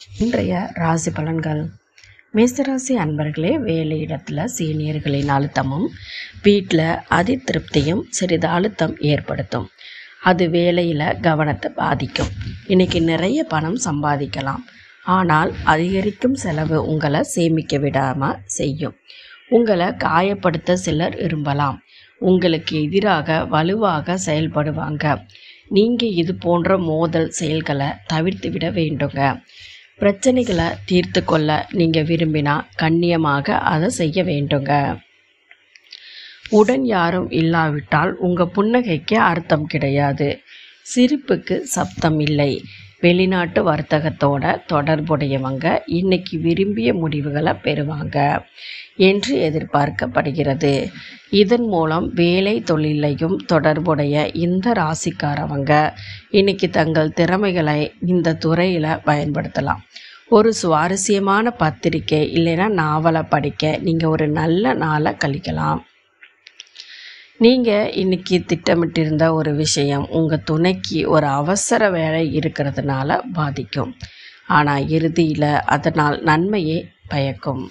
இன்றைய ராசி பலன்கள் மேசராசி அன்பர்களே வேலையிடத்தில் சீனியர்களின் அழுத்தமும் வீட்டில் அதி திருப்தியும் சிறிது அழுத்தம் ஏற்படுத்தும் அது வேலையில் கவனத்தை பாதிக்கும் இன்னைக்கு நிறைய பணம் சம்பாதிக்கலாம் ஆனால் அதிகரிக்கும் செலவு உங்களை சேமிக்க விடாமல் செய்யும் உங்களை காயப்படுத்த சிலர் விரும்பலாம் உங்களுக்கு எதிராக வலுவாக செயல்படுவாங்க நீங்கள் இது போன்ற மோதல் செயல்களை தவிர்த்து விட வேண்டுங்க பிரச்சனைகளை தீர்த்து கொள்ள நீங்கள் விரும்பினா கண்ணியமாக அதை செய்ய வேண்டுங்க உடன் யாரும் இல்லாவிட்டால் உங்கள் புன்னகைக்கு அர்த்தம் கிடையாது சிரிப்புக்கு சப்தம் இல்லை வெளிநாட்டு வர்த்தகத்தோட தொடர்புடையவங்க இன்னைக்கு விரும்பிய முடிவுகளை பெறுவாங்க என்று எதிர்பார்க்கப்படுகிறது இதன் மூலம் வேலை தொழிலையும் தொடர்புடைய இந்த ராசிக்காரவங்க இன்னைக்கு தங்கள் திறமைகளை இந்த துறையில் பயன்படுத்தலாம் ஒரு சுவாரஸ்யமான பத்திரிக்கை இல்லைன்னா நாவலை படிக்க நீங்கள் ஒரு நல்ல நாளை கழிக்கலாம் நீங்கள் இன்னைக்கு திட்டமிட்டிருந்த ஒரு விஷயம் உங்கள் துணைக்கு ஒரு அவசர வேலை இருக்கிறதுனால பாதிக்கும் ஆனால் இறுதியில் அதனால் நன்மையே பயக்கும்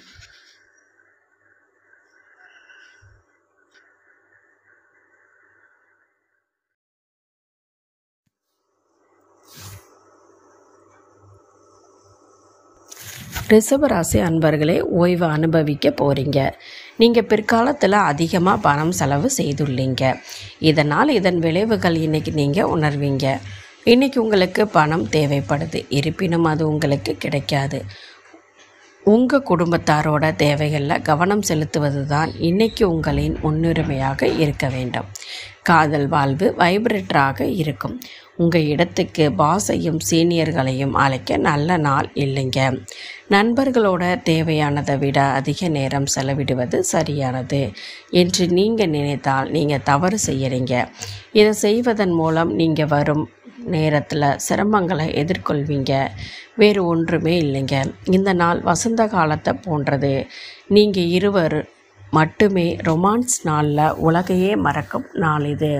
ரிஷபராசி அன்பர்களே ஓய்வு அனுபவிக்க போகிறீங்க நீங்கள் பிற்காலத்தில் அதிகமாக பணம் செலவு செய்துள்ளீங்க இதனால் இதன் விளைவுகள் இன்றைக்கி நீங்கள் உணர்வீங்க இன்றைக்கி உங்களுக்கு பணம் தேவைப்படுது இருப்பினும் அது உங்களுக்கு கிடைக்காது உங்கள் குடும்பத்தாரோட தேவைகளில் கவனம் செலுத்துவது தான் இன்றைக்கி உங்களின் முன்னுரிமையாக இருக்க வேண்டும் காதல் வாழ்வு வைப்ரேட்டராக இருக்கும் உங்கள் இடத்துக்கு பாஸையும் சீனியர்களையும் அழைக்க நல்ல நாள் இல்லைங்க நண்பர்களோட தேவையானதை விட அதிக நேரம் செலவிடுவது சரியானது என்று நீங்கள் நினைத்தால் நீங்கள் தவறு செய்யறீங்க இதை செய்வதன் மூலம் நீங்கள் வரும் நேரத்தில் சிரமங்களை எதிர்கொள்வீங்க வேறு ஒன்றுமே இல்லைங்க இந்த நாள் வசந்த காலத்தை போன்றது நீங்கள் இருவர் மட்டுமே ரொமான்ஸ் நாளில் உலகையே மறக்கும் நாள் இது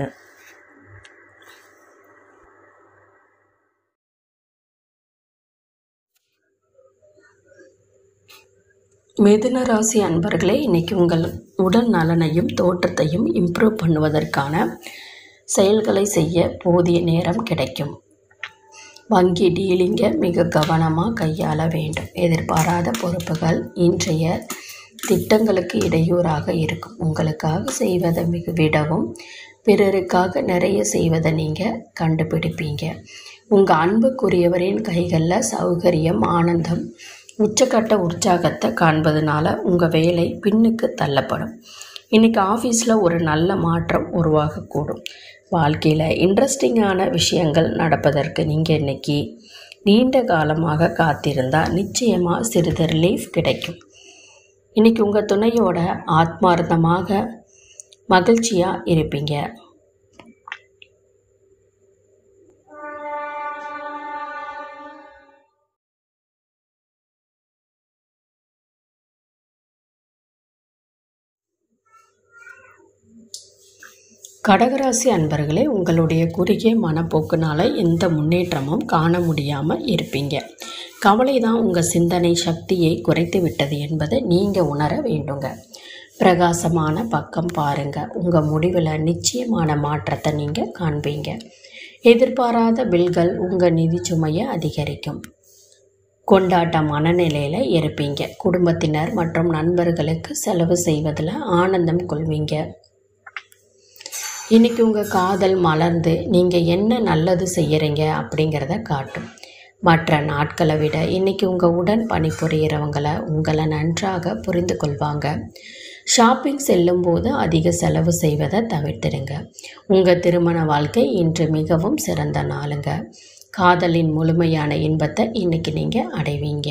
மிதுன ராசி அன்பர்களே இன்றைக்கி உங்கள் உடல் நலனையும் தோற்றத்தையும் இம்ப்ரூவ் பண்ணுவதற்கான செயல்களை செய்ய போதிய நேரம் கிடைக்கும் வங்கி டீலிங்கை மிக கவனமாக கையாள வேண்டும் எதிர்பாராத பொறுப்புகள் இன்றைய திட்டங்களுக்கு இடையூறாக இருக்கும் உங்களுக்காக செய்வதை மிக விடவும் பிறருக்காக நிறைய செய்வதை நீங்கள் கண்டுபிடிப்பீங்க உங்கள் அன்புக்குரியவரின் கைகளில் சௌகரியம் ஆனந்தம் உச்சக்கட்ட உற்சாகத்தை காண்பதனால உங்கள் வேலை பின்னுக்கு தள்ளப்படும் இன்றைக்கி ஆஃபீஸில் ஒரு நல்ல மாற்றம் உருவாகக்கூடும் வாழ்க்கையில் இன்ட்ரெஸ்டிங்கான விஷயங்கள் நடப்பதற்கு நீங்கள் இன்றைக்கி நீண்ட காலமாக காத்திருந்தால் நிச்சயமாக சிறிது ரிலீஃப் கிடைக்கும் இன்றைக்கி உங்கள் துணையோட ஆத்மார்த்தமாக மகிழ்ச்சியாக இருப்பீங்க கடகராசி அன்பர்களே உங்களுடைய குறுகிய மனப்போக்குனால் எந்த முன்னேற்றமும் காண முடியாமல் இருப்பீங்க கவலை தான் உங்கள் சிந்தனை சக்தியை குறைத்து விட்டது என்பதை நீங்கள் உணர வேண்டுங்க பிரகாசமான பக்கம் பாருங்கள் உங்கள் முடிவில் நிச்சயமான மாற்றத்தை நீங்கள் காண்பீங்க எதிர்பாராத பில்கள் உங்கள் நிதி சுமையை அதிகரிக்கும் கொண்டாட்ட மனநிலையில் இருப்பீங்க குடும்பத்தினர் மற்றும் நண்பர்களுக்கு செலவு செய்வதில் ஆனந்தம் கொள்வீங்க இன்றைக்கி உங்கள் காதல் மலர்ந்து நீங்கள் என்ன நல்லது செய்கிறீங்க அப்படிங்கிறத காட்டும் மற்ற நாட்களை விட இன்றைக்கி உங்கள் உடன் பணிபுரிகிறவங்களை உங்களை நன்றாக புரிந்து கொள்வாங்க ஷாப்பிங் செல்லும்போது அதிக செலவு செய்வதை தவிர்த்திடுங்க உங்கள் திருமண வாழ்க்கை இன்று மிகவும் சிறந்த நாளுங்க காதலின் முழுமையான இன்பத்தை இன்றைக்கி நீங்கள் அடைவீங்க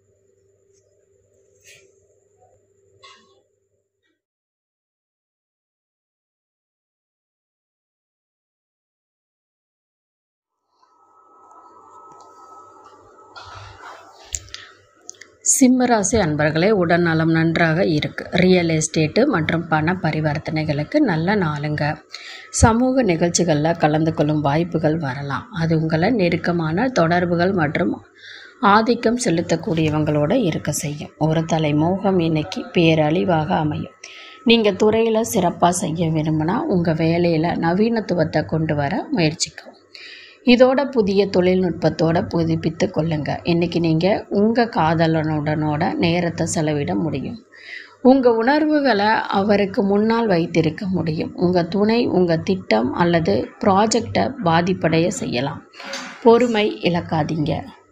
சிம்மராசி அன்பர்களே உடல்நலம் நன்றாக இருக்கு ரியல் எஸ்டேட்டு மற்றும் பண பரிவர்த்தனைகளுக்கு நல்ல நாளுங்க சமூக நிகழ்ச்சிகளில் கலந்து கொள்ளும் வாய்ப்புகள் வரலாம் அது உங்களை நெருக்கமான தொடர்புகள் மற்றும் ஆதிக்கம் செலுத்தக்கூடியவங்களோட இருக்க செய்யும் ஒரு தலை மோகம் இன்னைக்கு பேரழிவாக அமையும் நீங்கள் துறையில் சிறப்பாக செய்ய விரும்பினா உங்கள் வேலையில் நவீனத்துவத்தை கொண்டு வர முயற்சிக்கவும் இதோட புதிய தொழில்நுட்பத்தோட புதுப்பித்து கொள்ளுங்க இன்னைக்கு நீங்கள் உங்கள் காதலனுடனோட நேரத்தை செலவிட முடியும் உங்கள் உணர்வுகளை அவருக்கு முன்னால் வைத்திருக்க முடியும் உங்கள் துணை உங்கள் திட்டம் அல்லது ப்ராஜெக்டை பாதிப்படைய செய்யலாம் பொறுமை இழக்காதீங்க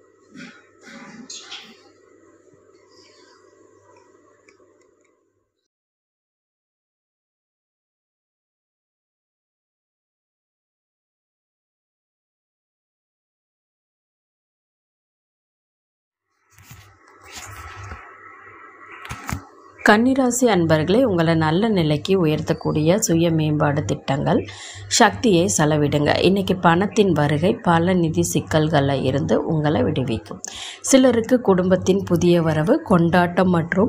கன்னிராசி அன்பர்களே உங்களை நல்ல நிலைக்கு உயர்த்தக்கூடிய சுய மேம்பாடு திட்டங்கள் சக்தியை செலவிடுங்க இன்னைக்கு பணத்தின் வருகை பல நிதி சிக்கல்களில் இருந்து உங்களை விடுவிக்கும் சிலருக்கு குடும்பத்தின் புதிய வரவு கொண்டாட்டம் மற்றும்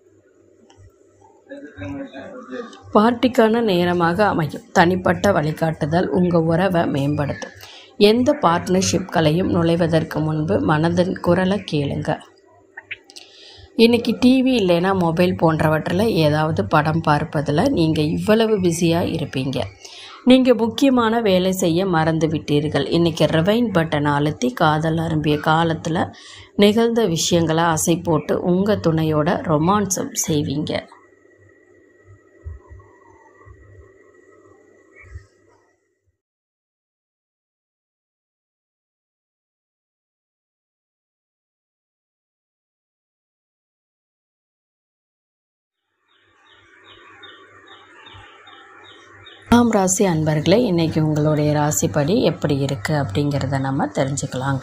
பார்ட்டிக்கான நேரமாக அமையும் தனிப்பட்ட வழிகாட்டுதல் உங்கள் உறவை மேம்படுத்தும் எந்த பார்ட்னர்ஷிப்களையும் நுழைவதற்கு முன்பு மனதின் குரலை கேளுங்க இன்றைக்கி டிவி இல்லைன்னா மொபைல் போன்றவற்றில் ஏதாவது படம் பார்ப்பதில் நீங்கள் இவ்வளவு பிஸியாக இருப்பீங்க நீங்கள் முக்கியமான வேலை செய்ய மறந்து விட்டீர்கள் இன்றைக்கி ரிவைன் பட்டனை அழுத்தி காதல் அரும்பிய காலத்தில் நிகழ்ந்த விஷயங்களை அசை போட்டு உங்கள் துணையோட ரொமான்ஸும் செய்வீங்க துலாம் ராசி அன்பர்களே இன்றைக்கி உங்களுடைய ராசிப்படி எப்படி இருக்குது அப்படிங்கிறத நம்ம தெரிஞ்சுக்கலாங்க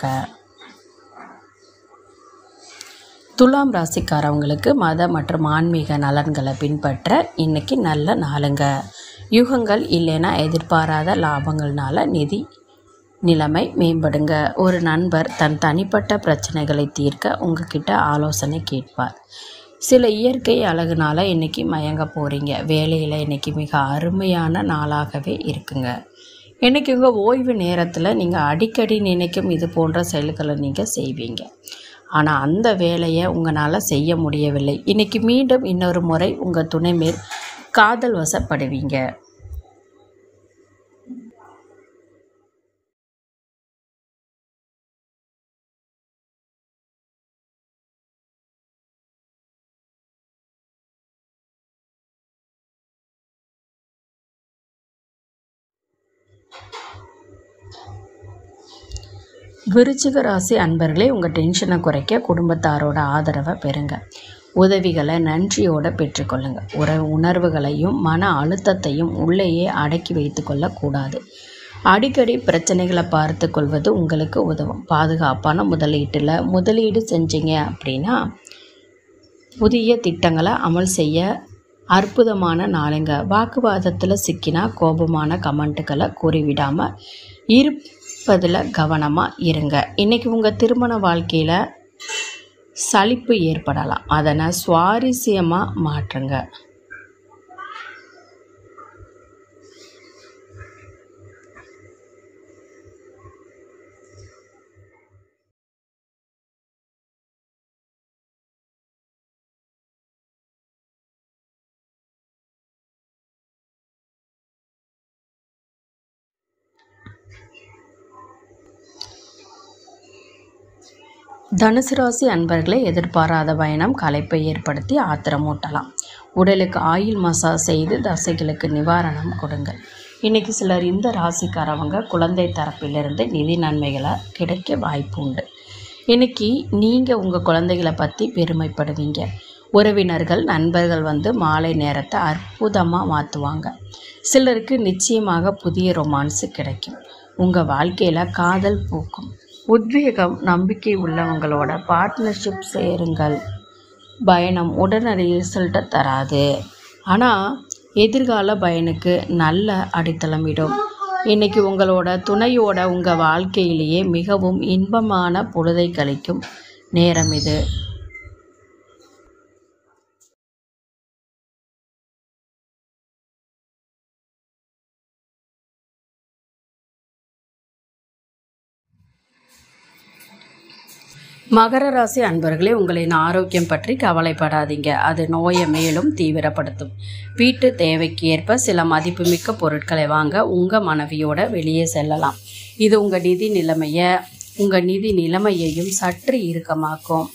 துலாம் ராசிக்காரவங்களுக்கு மத மற்றும் ஆன்மீக நலன்களை பின்பற்ற இன்னைக்கு நல்ல நாளுங்க யுகங்கள் இல்லைன்னா எதிர்பாராத லாபங்கள்னால நிதி நிலைமை மேம்படுங்க ஒரு நண்பர் தன் தனிப்பட்ட பிரச்சனைகளை தீர்க்க உங்ககிட்ட ஆலோசனை கேட்பார் சில இயற்கை அழகுனால இன்னைக்கு மயங்க போகிறீங்க வேலையில் இன்னைக்கு மிக அருமையான நாளாகவே இருக்குங்க இன்னைக்கு உங்கள் ஓய்வு நேரத்தில் நீங்கள் அடிக்கடி நினைக்கும் இது போன்ற செயல்களை நீங்கள் செய்வீங்க ஆனால் அந்த வேலையை உங்களால் செய்ய முடியவில்லை இன்னைக்கு மீண்டும் இன்னொரு முறை உங்கள் துணை மேல் காதல் வசப்படுவீங்க விருச்சிக ராசி அன்பர்களே உங்கள் டென்ஷனை குறைக்க குடும்பத்தாரோட ஆதரவை பெறுங்க உதவிகளை நன்றியோடு பெற்றுக்கொள்ளுங்க உற உணர்வுகளையும் மன அழுத்தத்தையும் உள்ளேயே அடக்கி வைத்து கொள்ளக்கூடாது அடிக்கடி பிரச்சனைகளை பார்த்து கொள்வது உங்களுக்கு உதவும் பாதுகாப்பான முதலீட்டில் முதலீடு செஞ்சீங்க அப்படின்னா புதிய திட்டங்களை அமல் செய்ய அற்புதமான நாளுங்க வாக்குவாதத்தில் சிக்கினா கோபமான கமெண்ட்டுகளை கூறிவிடாமல் இருப்பதில் கவனமாக இருங்க இன்றைக்கி உங்கள் திருமண வாழ்க்கையில் சலிப்பு ஏற்படலாம் அதனை சுவாரஸ்யமாக மாற்றுங்க தனுசு ராசி அன்பர்களை எதிர்பாராத பயணம் களைப்பை ஏற்படுத்தி ஆத்திரமூட்டலாம் உடலுக்கு ஆயில் மசாஜ் செய்து தசைகளுக்கு நிவாரணம் கொடுங்க இன்றைக்கி சிலர் இந்த ராசிக்காரவங்க குழந்தை தரப்பிலிருந்து நிதி நன்மைகளை கிடைக்க வாய்ப்பு உண்டு இன்றைக்கி நீங்கள் உங்கள் குழந்தைகளை பற்றி பெருமைப்படுவீங்க உறவினர்கள் நண்பர்கள் வந்து மாலை நேரத்தை அற்புதமாக மாற்றுவாங்க சிலருக்கு நிச்சயமாக புதிய ரொமான்ஸு கிடைக்கும் உங்கள் வாழ்க்கையில் காதல் பூக்கும் உத்வேகம் நம்பிக்கை உள்ளவங்களோட பார்ட்னர்ஷிப் சேருங்கள் பயணம் உடனடி ரிசல்ட்டை தராது ஆனால் எதிர்கால பயனுக்கு நல்ல அடித்தளமிடும் இன்றைக்கி உங்களோட துணையோட உங்கள் வாழ்க்கையிலேயே மிகவும் இன்பமான பொழுதை கழிக்கும் நேரம் இது மகர ராசி அன்பர்களே உங்களின் ஆரோக்கியம் பற்றி கவலைப்படாதீங்க அது நோயை மேலும் தீவிரப்படுத்தும் வீட்டு தேவைக்கு ஏற்ப சில மதிப்புமிக்க பொருட்களை வாங்க உங்கள் மனைவியோட வெளியே செல்லலாம் இது உங்கள் நிதி நிலைமையை உங்கள் நிதி நிலைமையையும் சற்று இறுக்கமாக்கும்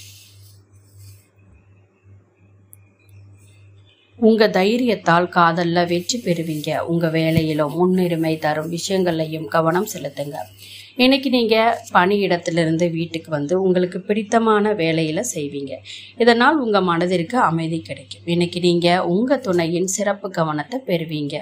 உங்கள் தைரியத்தால் காதலில் வெற்றி பெறுவீங்க உங்கள் வேலையிலும் முன்னுரிமை தரும் விஷயங்கள்லையும் கவனம் செலுத்துங்க இன்னைக்கு நீங்கள் பணியிடத்திலிருந்து வீட்டுக்கு வந்து உங்களுக்கு பிடித்தமான வேலையில் செய்வீங்க இதனால் உங்கள் மனதிற்கு அமைதி கிடைக்கும் இன்னைக்கு நீங்கள் உங்கள் துணையின் சிறப்பு கவனத்தை பெறுவீங்க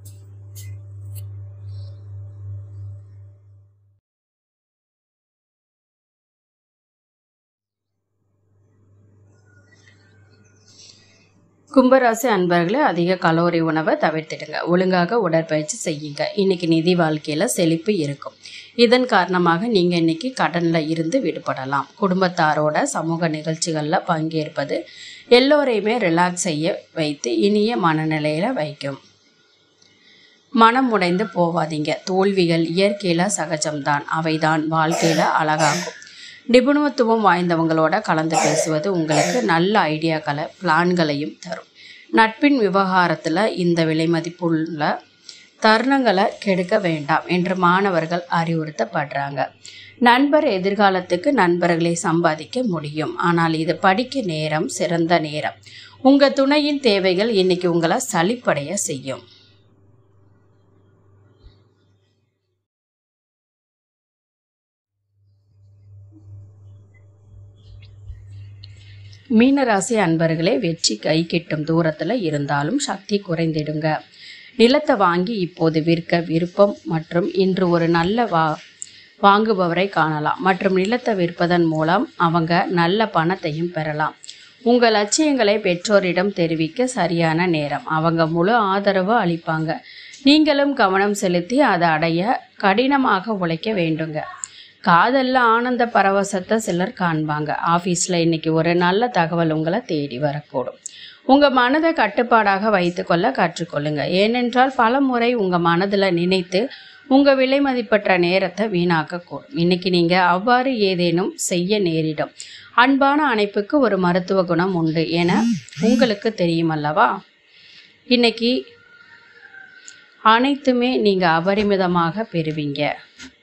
கும்பராசி அன்பர்களே அதிக கலோரி உணவை தவிர்த்திடுங்க ஒழுங்காக உடற்பயிற்சி செய்யுங்க இன்னைக்கு நிதி வாழ்க்கையில் செழிப்பு இருக்கும் இதன் காரணமாக நீங்கள் இன்னைக்கு கடனில் இருந்து விடுபடலாம் குடும்பத்தாரோட சமூக நிகழ்ச்சிகளில் பங்கேற்பது எல்லோரையுமே ரிலாக்ஸ் செய்ய வைத்து இனிய மனநிலையில் வைக்கும் மனம் உடைந்து போவாதீங்க தோல்விகள் இயற்கையில் சகஜம்தான் அவைதான் வாழ்க்கையில் அழகாகும் நிபுணத்துவம் வாய்ந்தவங்களோட கலந்து பேசுவது உங்களுக்கு நல்ல ஐடியாக்களை பிளான்களையும் தரும் நட்பின் விவகாரத்தில் இந்த விலை மதிப்புள்ள தருணங்களை கெடுக்க வேண்டாம் என்று மாணவர்கள் அறிவுறுத்தப்படுறாங்க நண்பர் எதிர்காலத்துக்கு நண்பர்களை சம்பாதிக்க முடியும் ஆனால் இது படிக்க நேரம் சிறந்த நேரம் உங்கள் துணையின் தேவைகள் இன்னைக்கு உங்களை சலிப்படைய செய்யும் மீனராசி அன்பர்களே வெற்றி கை கிட்டும் தூரத்தில் இருந்தாலும் சக்தி குறைந்திடுங்க நிலத்தை வாங்கி இப்போது விற்க விருப்பம் மற்றும் இன்று ஒரு நல்ல வா வாங்குபவரை காணலாம் மற்றும் நிலத்தை விற்பதன் மூலம் அவங்க நல்ல பணத்தையும் பெறலாம் உங்கள் லட்சியங்களை பெற்றோரிடம் தெரிவிக்க சரியான நேரம் அவங்க முழு ஆதரவு அளிப்பாங்க நீங்களும் கவனம் செலுத்தி அதை அடைய கடினமாக உழைக்க வேண்டுங்க காதலில் ஆனந்த பரவசத்தை சிலர் காண்பாங்க ஆஃபீஸில் இன்னைக்கு ஒரு நல்ல தகவல் உங்களை தேடி வரக்கூடும் உங்கள் மனதை கட்டுப்பாடாக வைத்துக்கொள்ள கற்றுக்கொள்ளுங்க ஏனென்றால் பல முறை உங்கள் மனதில் நினைத்து உங்கள் விலை மதிப்பற்ற நேரத்தை வீணாக்கக்கூடும் இன்னைக்கு நீங்கள் அவ்வாறு ஏதேனும் செய்ய நேரிடும் அன்பான அணைப்புக்கு ஒரு மருத்துவ குணம் உண்டு என உங்களுக்கு தெரியும் அல்லவா இன்னைக்கு அனைத்துமே நீங்கள் அபரிமிதமாக பெறுவீங்க